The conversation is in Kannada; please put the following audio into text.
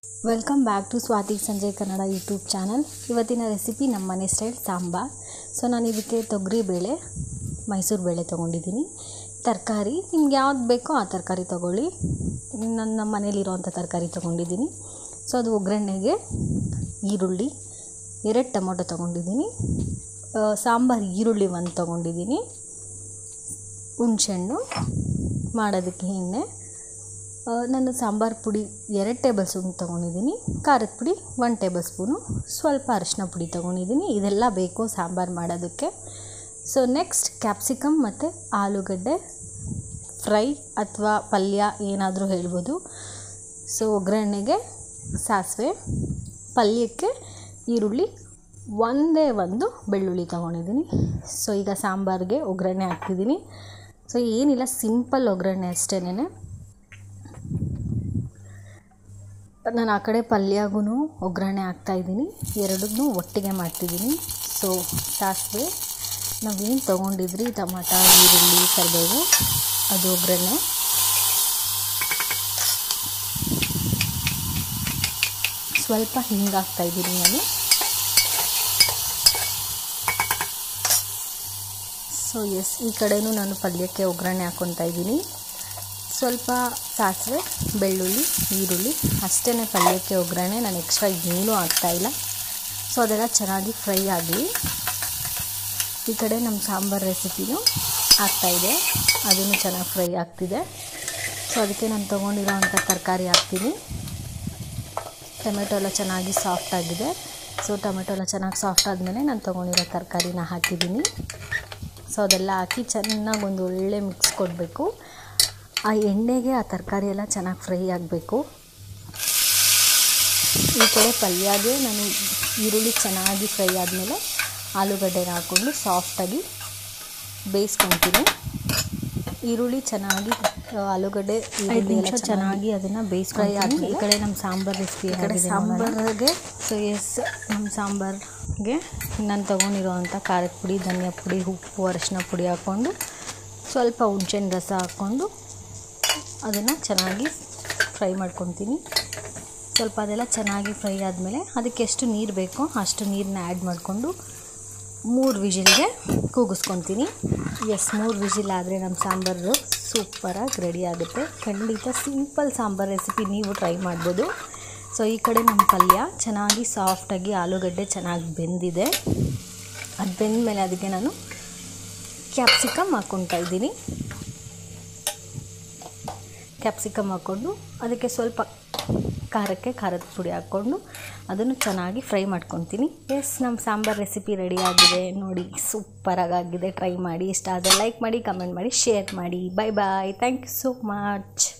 welcome back to Swathi Sanjay Kannada YouTube channel ಇವತ್ತಿನ ರೆಸಿಪಿ ನಮ್ಮ ಮನೆ ಸ್ಟೈಲ್ ಸಾಂಬಾರ್ ಸೊ ನಾನು ಇದಕ್ಕೆ ತೊಗರಿ ಬೇಳೆ ಮೈಸೂರು ಬೇಳೆ ತೊಗೊಂಡಿದ್ದೀನಿ ತರಕಾರಿ ನಿಮ್ಗೆ ಯಾವ್ದು ಬೇಕೋ ಆ ತರಕಾರಿ ತೊಗೊಳ್ಳಿ ನನ್ನ ನಮ್ಮ ಮನೇಲಿರೋವಂಥ ತರಕಾರಿ ತೊಗೊಂಡಿದ್ದೀನಿ ಸೊ ಅದು ಒಗ್ಗರಣೆಗೆ ಈರುಳ್ಳಿ ಎರಡು ಟೊಮೊಟೊ ತೊಗೊಂಡಿದ್ದೀನಿ ಸಾಂಬಾರು ಈರುಳ್ಳಿ ಒಂದು ತೊಗೊಂಡಿದ್ದೀನಿ ಹುಣ್ಸೆಹಣ್ಣು ಮಾಡೋದಕ್ಕೆ ಎಣ್ಣೆ ನಾನು ಸಾಂಬಾರು ಪುಡಿ ಎರಡು ಟೇಬಲ್ ಸ್ಪೂನ್ ತೊಗೊಂಡಿದ್ದೀನಿ ಖಾರದ ಪುಡಿ ಒನ್ ಟೇಬಲ್ ಸ್ಪೂನು ಸ್ವಲ್ಪ ಅರಿಶಿನ ಪುಡಿ ತೊಗೊಂಡಿದ್ದೀನಿ ಇದೆಲ್ಲ ಬೇಕು ಸಾಂಬಾರು ಮಾಡೋದಕ್ಕೆ ಸೊ ನೆಕ್ಸ್ಟ್ ಕ್ಯಾಪ್ಸಿಕಮ್ ಮತ್ತು ಆಲೂಗಡ್ಡೆ ಫ್ರೈ ಅಥವಾ ಪಲ್ಯ ಏನಾದರೂ ಹೇಳ್ಬೋದು ಸೊ ಒಗ್ಗರಣೆಗೆ ಸಾಸಿವೆ ಪಲ್ಯಕ್ಕೆ ಈರುಳ್ಳಿ ಒಂದೇ ಒಂದು ಬೆಳ್ಳುಳ್ಳಿ ತೊಗೊಂಡಿದ್ದೀನಿ ಸೊ ಈಗ ಸಾಂಬಾರಿಗೆ ಒಗ್ಗರಣೆ ಹಾಕ್ತಿದ್ದೀನಿ ಸೊ ಏನಿಲ್ಲ ಸಿಂಪಲ್ ಒಗ್ಗರಣೆ ಅಷ್ಟೇನೆ ನಾನು ಆ ಕಡೆ ಪಲ್ಯಗೂ ಒಗ್ಗರಣೆ ಹಾಕ್ತಾಯಿದ್ದೀನಿ ಎರಡನ್ನೂ ಒಟ್ಟಿಗೆ ಮಾಡ್ತಿದ್ದೀನಿ ಸೊ ಸಾಸಿವೆ ನಾವೇನು ತೊಗೊಂಡಿದ್ರಿ ಟಮಾಟ ಈರುಳ್ಳಿ ಕರಿಬೇವು ಅದು ಒಗ್ಗರಣೆ ಸ್ವಲ್ಪ ಹಿಂಗೆ ಹಾಕ್ತಾಯಿದ್ದೀನಿ ನಾನು ಸೊ ಎಸ್ ಈ ಕಡೆಯೂ ನಾನು ಪಲ್ಯಕ್ಕೆ ಒಗ್ಗರಣೆ ಹಾಕ್ಕೊತಾ ಇದ್ದೀನಿ ಸ್ವಲ್ಪ ಸಾಸಿವೆ ಬೆಳ್ಳುಳ್ಳಿ ಈರುಳ್ಳಿ ಅಷ್ಟೇ ಪಲ್ಯಕ್ಕೆ ಒಗ್ಗರಣೆ ನಾನು ಎಕ್ಸ್ಟ್ರಾ ಏನೂ ಹಾಕ್ತಾಯಿಲ್ಲ ಸೊ ಅದೆಲ್ಲ ಚೆನ್ನಾಗಿ ಫ್ರೈ ಆಗಲಿ ಈ ಕಡೆ ನಮ್ಮ ಸಾಂಬಾರು ರೆಸಿಪಿನೂ ಆಗ್ತಾಯಿದೆ ಅದನ್ನು ಚೆನ್ನಾಗಿ ಫ್ರೈ ಆಗ್ತಿದೆ ಸೊ ಅದಕ್ಕೆ ನಾನು ತೊಗೊಂಡಿರೋ ಅಂಥ ತರಕಾರಿ ಹಾಕ್ತೀನಿ ಟೊಮೆಟೊ ಎಲ್ಲ ಚೆನ್ನಾಗಿ ಸಾಫ್ಟ್ ಆಗಿದೆ ಸೊ ಟೊಮೆಟೊ ಎಲ್ಲ ಚೆನ್ನಾಗಿ ಸಾಫ್ಟ್ ಆದಮೇಲೆ ನಾನು ತೊಗೊಂಡಿರೋ ತರಕಾರಿನ ಹಾಕಿದ್ದೀನಿ ಸೊ ಅದೆಲ್ಲ ಹಾಕಿ ಚೆನ್ನಾಗಿ ಒಂದು ಒಳ್ಳೆ ಮಿಕ್ಸ್ ಕೊಡಬೇಕು ಆ ಎಣ್ಣೆಗೆ ಆ ತರಕಾರಿ ಎಲ್ಲ ಚೆನ್ನಾಗಿ ಫ್ರೈ ಆಗಬೇಕು ಈ ಕಡೆ ಪಲ್ಯಗೆ ನಾನು ಈರುಳ್ಳಿ ಚೆನ್ನಾಗಿ ಫ್ರೈ ಆದಮೇಲೆ ಆಲೂಗಡ್ಡೆನ ಹಾಕ್ಕೊಂಡು ಸಾಫ್ಟಾಗಿ ಬೇಯಿಸ್ಕೊತೀನಿ ಈರುಳ್ಳಿ ಚೆನ್ನಾಗಿ ಆಲೂಗಡ್ಡೆ ಈರುಳ್ಳಿ ಎಲ್ಲ ಚೆನ್ನಾಗಿ ಅದನ್ನು ಬೇಯಿಸಿ ಫ್ರೈ ಆದಮೇಲೆ ಈ ಕಡೆ ನಮ್ಮ ಸಾಂಬಾರು ರೆಸಿಪಿ ಕಡೆ ಸಾಂಬಾರಿಗೆ ಸೊ ಎಸ್ ನಮ್ಮ ಸಾಂಬಾರಿಗೆ ನಾನು ತೊಗೊಂಡಿರೋವಂಥ ಖಾರದ ಪುಡಿ ಧನಿಯಾ ಪುಡಿ ಉಪ್ಪು ಅರಿಶಿನ ಪುಡಿ ಹಾಕ್ಕೊಂಡು ಸ್ವಲ್ಪ ಹುಣ್ಸೆಹಣ್ಣು ರಸ ಹಾಕ್ಕೊಂಡು ಅದನ್ನು ಚೆನ್ನಾಗಿ ಫ್ರೈ ಮಾಡ್ಕೊತೀನಿ ಸ್ವಲ್ಪ ಅದೆಲ್ಲ ಚೆನ್ನಾಗಿ ಫ್ರೈ ಆದಮೇಲೆ ಅದಕ್ಕೆ ಎಷ್ಟು ನೀರು ಬೇಕೋ ಅಷ್ಟು ನೀರನ್ನ ಆ್ಯಡ್ ಮಾಡಿಕೊಂಡು ಮೂರು ವಿಜಿಲ್ಗೆ ಕೂಗಿಸ್ಕೊತೀನಿ ಎಸ್ ಮೂರು ವಿಜಿಲ್ ಆದರೆ ನಮ್ಮ ಸಾಂಬಾರು ಸೂಪರಾಗಿ ರೆಡಿ ಆಗುತ್ತೆ ಖಂಡಿತ ಸಿಂಪಲ್ ಸಾಂಬಾರು ರೆಸಿಪಿ ನೀವು ಟ್ರೈ ಮಾಡ್ಬೋದು ಸೊ ಈ ಕಡೆ ನಮ್ಮ ಪಲ್ಯ ಚೆನ್ನಾಗಿ ಸಾಫ್ಟಾಗಿ ಆಲೂಗಡ್ಡೆ ಚೆನ್ನಾಗಿ ಬೆಂದಿದೆ ಅದು ಬೆಂದಮೇಲೆ ಅದಕ್ಕೆ ನಾನು ಕ್ಯಾಪ್ಸಿಕಮ್ ಹಾಕ್ಕೊತಾ ಇದ್ದೀನಿ ಕ್ಯಾಪ್ಸಿಕಮ್ ಹಾಕ್ಕೊಂಡು ಅದಕ್ಕೆ ಸ್ವಲ್ಪ ಖಾರಕ್ಕೆ ಖಾರದ ಪುಡಿ ಹಾಕ್ಕೊಂಡು ಅದನ್ನು ಚೆನ್ನಾಗಿ ಫ್ರೈ ಮಾಡ್ಕೊತೀನಿ ಎಸ್ ನಮ್ಮ ಸಾಂಬಾರು ರೆಸಿಪಿ ರೆಡಿ ಆಗಿದೆ ನೋಡಿ ಸೂಪರಾಗಿ ಆಗಿದೆ ಟ್ರೈ ಮಾಡಿ ಇಷ್ಟ ಆದರೆ ಲೈಕ್ ಮಾಡಿ ಕಮೆಂಟ್ ಮಾಡಿ ಶೇರ್ ಮಾಡಿ bye bye thank you so much